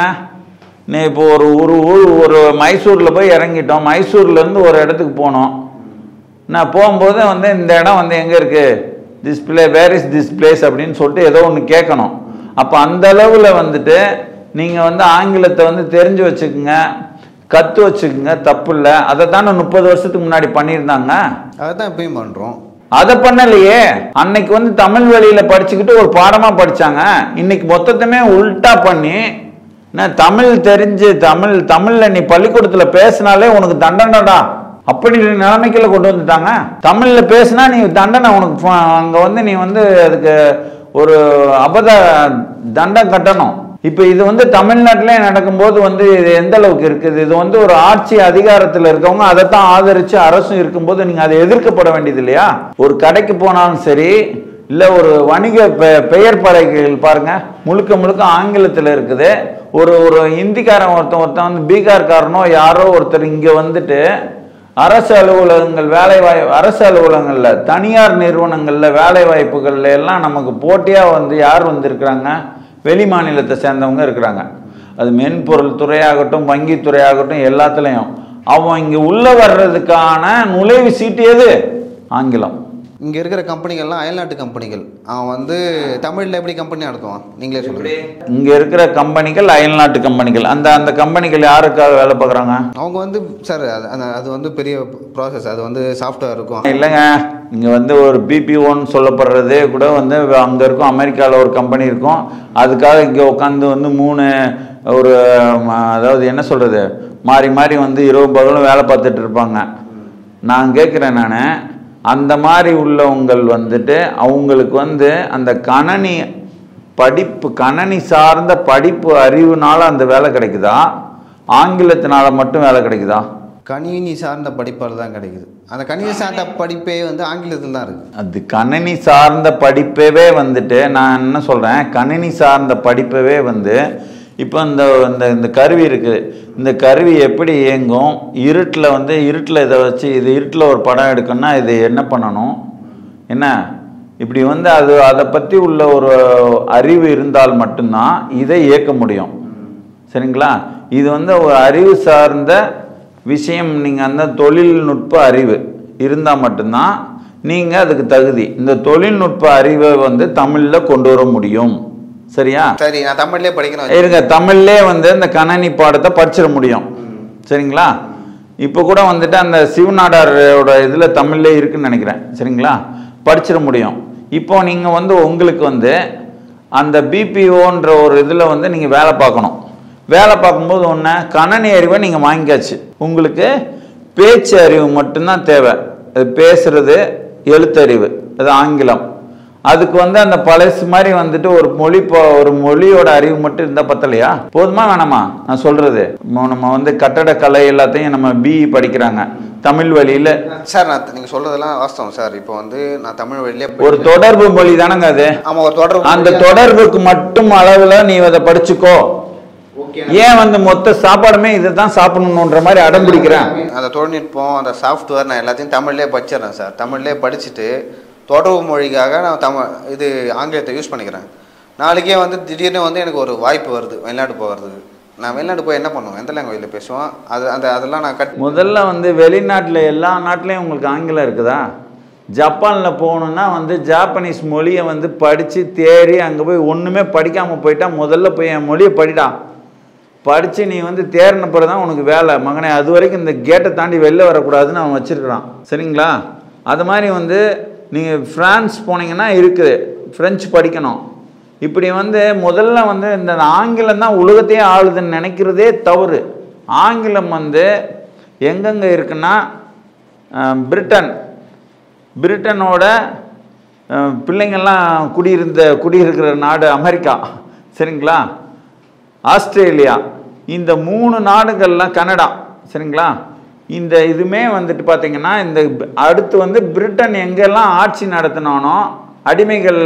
நீ இப்போ ஒரு ஒரு ஊர் ஒரு மைசூரில் போய் இறங்கிட்டோம் மைசூர்லேருந்து ஒரு இடத்துக்கு போனோம் நான் போகும்போது வந்து இந்த இடம் வந்து எங்கே இருக்குது this place where is this place அப்படின்னு சொல்லிட்டு ஏதோ ஒன்று கேட்கணும் அப்போ அந்த அளவில் வந்துட்டு நீங்கள் வந்து ஆங்கிலத்தை வந்து தெரிஞ்சு வச்சுக்குங்க கற்று வச்சுக்குங்க தப்பு இல்லை அதை தானே முப்பது வருஷத்துக்கு முன்னாடி பண்ணியிருந்தாங்க
அதை தான் இப்பயும் பண்ணுறோம்
அதை பண்ணலையே அன்னைக்கு வந்து தமிழ் வழியில படிச்சுக்கிட்டு ஒரு பாடமா படிச்சாங்க இன்னைக்கு மொத்தத்தையுமே உல்டா பண்ணி நான் தமிழ் தெரிஞ்சு தமிழ் தமிழ்ல நீ பள்ளிக்கூடத்துல பேசினாலே உனக்கு தண்டனைடா அப்படி நிலைமைக்குள்ள கொண்டு வந்துட்டாங்க தமிழ்ல பேசினா நீ தண்டனை உனக்கு ஃப- அங்க வந்து நீ வந்து அதுக்கு ஒரு அபத தண்டம் கட்டணும் இப்போ இது வந்து தமிழ்நாட்டிலே நடக்கும்போது வந்து இது எந்த அளவுக்கு இருக்குது இது வந்து ஒரு ஆட்சி அதிகாரத்தில் இருக்கவங்க அதைத்தான் ஆதரிச்சு அரசும் இருக்கும்போது நீங்க அதை எதிர்க்கப்பட வேண்டியது இல்லையா ஒரு கடைக்கு போனாலும் சரி இல்ல ஒரு வணிக பெ- பெயர் பலகைகள் பாருங்க முழுக்க முழுக்க ஆங்கிலத்தில் இருக்குது ஒரு ஒரு ஹிந்திக்காரன் ஒருத்தன் ஒருத்தன் வந்து பீகார்காரனோ யாரோ ஒருத்தர் இங்க வந்துட்டு அரசு அலுவலகங்கள் வேலை வாய் அரசு அலுவலகங்கள்ல தனியார் நிறுவனங்கள்ல வேலை வாய்ப்புகள்ல எல்லாம் நமக்கு போட்டியா வந்து யார் வந்திருக்கிறாங்க வெளி மாநிலத்தை சேர்ந்தவங்க இருக்கிறாங்க அது மென்பொருள் துறையாகட்டும் வங்கி துறையாகட்டும் எல்லாத்துலேயும் அவன் இங்கே உள்ள வர்றதுக்கான நுழைவு சீட்டு எது ஆங்கிலம்
இங்கே இருக்கிற கம்பெனிகள்லாம் அயல்நாட்டு கம்பெனிகள் அவன் வந்து தமிழில் எப்படி கம்பெனி நடத்துவான் நீங்களே சொல்லுங்கள்
இங்க இருக்கிற கம்பெனிகள் அயல்நாட்டு கம்பெனிகள் அந்த அந்த கம்பெனிகள் யாருக்காக வேலை பார்க்குறாங்க
அவங்க வந்து சார் அது அந்த- அது வந்து பெரிய ப்ராசஸ் அது வந்து சாஃப்ட்வேர் இருக்கும்
இல்லைங்க இங்கே வந்து ஒரு பிபிஓன்னு சொல்லப்படுறதே கூட வந்து அங்கே இருக்கும் அமெரிக்காவில் ஒரு கம்பெனி இருக்கும் அதுக்காக இங்கே உட்காந்து வந்து மூணு ஒரு ம, அதாவது என்ன சொல்கிறது மாறி மாறி வந்து இரவு பகலும் வேலை பார்த்துட்டு இருப்பாங்க நான் கேட்குறேன் நான் அந்த மாதிரி உள்ளவங்கள் வந்துட்டு அவங்களுக்கு வந்து அந்த கணனி படிப்பு கணனி சார்ந்த படிப்பு அறிவுனால அந்த வேலை கிடைக்குதா ஆங்கிலத்தினால மட்டும் வேலை கிடைக்குதா
கணினி சார்ந்த படிப்பால் தான் கிடைக்குது அந்த கணினி சார்ந்த படிப்பே வந்து ஆங்கிலத்தில் தான் இருக்குது
அது கணினி சார்ந்த படிப்பவே வந்துட்டு நான் என்ன சொல்கிறேன் கணினி சார்ந்த படிப்பவே வந்து இப்போ இந்த இந்த இந்த கருவி இருக்குது இந்த கருவி எப்படி இயங்கும் இருட்டில் வந்து இருட்டில் இதை வச்சு இது இருட்டில் ஒரு படம் எடுக்கணும்னா இது என்ன பண்ணணும் என்ன இப்படி வந்து அது அதை பற்றி உள்ள ஒரு அறிவு இருந்தால் மட்டும்தான் இதை இயக்க முடியும் சரிங்களா இது வந்து ஒரு அறிவு சார்ந்த விஷயம் நீங்கள் அந்த தொழில்நுட்ப அறிவு இருந்தால் மட்டும்தான் நீங்கள் அதுக்கு தகுதி இந்த தொழில்நுட்ப அறிவை வந்து தமிழில் கொண்டு வர முடியும் சரியா
சரி நான் தமிழ்லேயே படிக்கணும்
இருங்க தமிழ்லே வந்து இந்த கணனி பாடத்தை படிச்சிட முடியும் சரிங்களா இப்போ கூட வந்துட்டு அந்த சிவநாடாரோட இதில் தமிழ்லே இருக்குன்னு நினைக்கிறேன் சரிங்களா படிச்சிட முடியும் இப்போ நீங்கள் வந்து உங்களுக்கு வந்து அந்த பிபிஓன்ற ஒரு இதில் வந்து நீங்கள் வேலை பார்க்கணும் வேலை பார்க்கும்போது ஒன்று கணனி அறிவை நீங்கள் வாங்கியாச்சு உங்களுக்கு பேச்சு அறிவு மட்டும்தான் தேவை அது பேசுறது எழுத்தறிவு அது ஆங்கிலம் அதுக்கு வந்து அந்த பழசு மாதிரி வந்துட்டு ஒரு மொழி ப- ஒரு மொழியோட அறிவு மட்டும் இருந்தால் பத்தலையா போதுமா வேணாமா நான் சொல்றது ம- நம்ம வந்து கட்டடக்கலை எல்லாத்தையும் நம்ம பிஇ படிக்கிறாங்க தமிழ் வழியில்
சார் நான் நீங்கள் சொல்கிறதெல்லாம் வாஸ்தவம் சார் இப்போ வந்து நான் தமிழ் வழியிலே
ஒரு தொடர்பு மொழி தானங்க அது
ஆமாம் ஒரு தொடர்பு
அந்த தொடர்புக்கு மட்டும் அளவில் நீ அதை படிச்சுக்கோ
ஓகே
ஏன் வந்து மொத்த சாப்பாடுமே இதை தான் சாப்பிடணுன்ற மாதிரி அடம் பிடிக்கிறேன்
அந்த தொழில்நுட்பம் அந்த சாஃப்ட்வேர் நான் எல்லாத்தையும் தமிழ்லேயே படிச்சிடுறேன் சார் தமிழ்லேயே படிச்சுட்டு தொடர்பு மொழிக்காக நான் தமிழ் இது ஆங்கிலத்தை யூஸ் பண்ணிக்கிறேன் நாளைக்கே வந்து திடீர்னு வந்து எனக்கு ஒரு வாய்ப்பு வருது வெளிநாடு போகிறதுக்கு நான் வெளிநாடு போய் என்ன பண்ணுவேன் எந்த லாங்குவேஜில் பேசுவேன் அது அந்த அதெல்லாம் நான் கட்
முதல்ல வந்து வெளிநாட்டில் எல்லா நாட்டிலையும் உங்களுக்கு ஆங்கிலம் இருக்குதா ஜப்பானில் போகணுன்னா வந்து ஜாப்பனீஸ் மொழியை வந்து படித்து தேறி அங்கே போய் ஒன்றுமே படிக்காமல் போயிட்டா முதல்ல போய் என் மொழியை படிடா படித்து நீ வந்து தேறின பிறகு தான் உனக்கு வேலை மகனே அது வரைக்கும் இந்த கேட்டை தாண்டி வெளில வரக்கூடாதுன்னு அவன் வச்சுருக்கிறான் சரிங்களா அது மாதிரி வந்து நீங்கள் ஃப்ரான்ஸ் போனீங்கன்னா இருக்குது ஃப்ரெஞ்சு படிக்கணும் இப்படி வந்து முதல்ல வந்து இந்த ஆங்கிலம் தான் உலகத்தையே ஆளுதுன்னு நினைக்கிறதே தவறு ஆங்கிலம் வந்து எங்கெங்கே இருக்குன்னா அஹ், பிரிட்டன் பிரிட்டனோட அஹ், பிள்ளைங்கள்லாம் குடியிருந்த குடியிருக்கிற நாடு அமெரிக்கா சரிங்களா ஆஸ்திரேலியா இந்த மூணு நாடுகள்லாம் கனடா சரிங்களா இந்த இதுமே வந்துட்டு பார்த்தீங்கன்னா இந்த ப- அடுத்து வந்து பிரிட்டன் எங்கெல்லாம் ஆட்சி நடத்தினானோ அடிமைகள்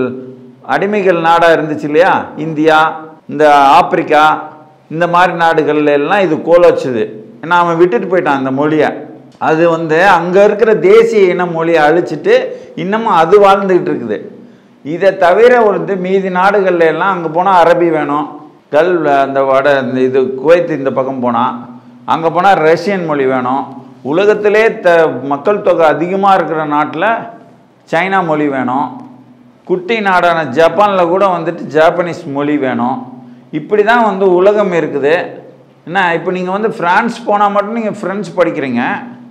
அடிமைகள் நாடாக இருந்துச்சு இல்லையா இந்தியா இந்த ஆப்பிரிக்கா இந்த மாதிரி நாடுகள்ல எல்லாம் இது கோல வச்சுது ஏன்னா அவன் விட்டுட்டு போயிட்டான் அந்த மொழியை அது வந்து அங்கே இருக்கிற தேசிய இன மொழியை அழிச்சிட்டு இன்னமும் அது வாழ்ந்துக்கிட்டு இருக்குது இதை தவிர வந்து மீதி நாடுகள்ல எல்லாம் அங்கே போனால் அரபி வேணும் கல் அந்த வட இந்த இது குவைத் இந்த பக்கம் போனால் அங்கே போனால் ரஷ்யன் மொழி வேணும் உலகத்திலே த மக்கள் தொகை அதிகமாக இருக்கிற நாட்டில் சைனா மொழி வேணும் குட்டி நாடான ஜப்பானில் கூட வந்துட்டு ஜாப்பனீஸ் மொழி வேணும் இப்படி தான் வந்து உலகம் இருக்குது என்ன இப்போ நீங்கள் வந்து ஃப்ரான்ஸ் போனால் மட்டும் நீங்கள் ஃப்ரெஞ்சு படிக்கிறீங்க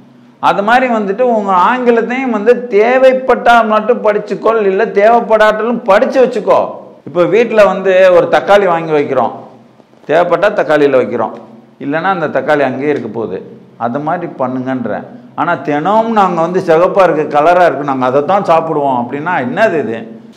அது மாதிரி வந்துட்டு உங்கள் ஆங்கிலத்தையும் வந்து தேவைப்பட்டால் மட்டும் படிச்சுக்கோ இல்லை தேவைப்படாட்டாலும் படித்து வச்சுக்கோ இப்போ வீட்டில் வந்து ஒரு தக்காளி வாங்கி வைக்கிறோம் தேவைப்பட்டால் தக்காளியில் வைக்கிறோம் இல்லைன்னா அந்த தக்காளி அங்கேயே இருக்க போகுது அது மாதிரி பண்ணுங்கன்றேன் ஆனால் தினமும் நாங்கள் வந்து சிகப்பாக இருக்குது கலராக இருக்குது நாங்கள் அதை தான் சாப்பிடுவோம் அப்படின்னா என்னது இது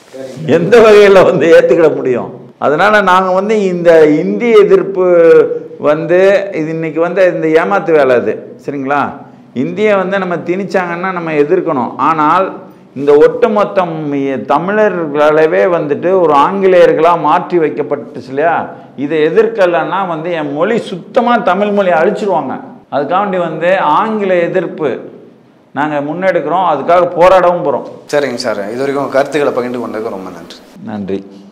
எந்த வகையில் வந்து ஏற்றுக்கிட முடியும் அதனால் நாங்கள் வந்து இந்த இந்திய எதிர்ப்பு வந்து இது இன்னைக்கு வந்து இந்த ஏமாத்து வேலை அது சரிங்களா இந்தியை வந்து நம்ம திணிச்சாங்கன்னா நம்ம எதிர்க்கணும் ஆனால் இந்த ஒட்டுமொத்தம் இ- தமிழர்களவே வந்துட்டு ஒரு ஆங்கிலேயர்களாக மாற்றி வைக்கப்பட்டுச்சு இல்லையா இதை எதிர்க்கலைன்னா வந்து என் மொழி சுத்தமாக தமிழ் மொழி அழிச்சிருவாங்க அதுக்காண்டி வந்து ஆங்கில எதிர்ப்பு நாங்கள் முன்னெடுக்கிறோம் அதுக்காக போராடவும் போகிறோம்
சரிங்க சார் இது வரைக்கும் கருத்துக்களை பகிர்ந்து கொண்டதுக்கு ரொம்ப நன்றி
நன்றி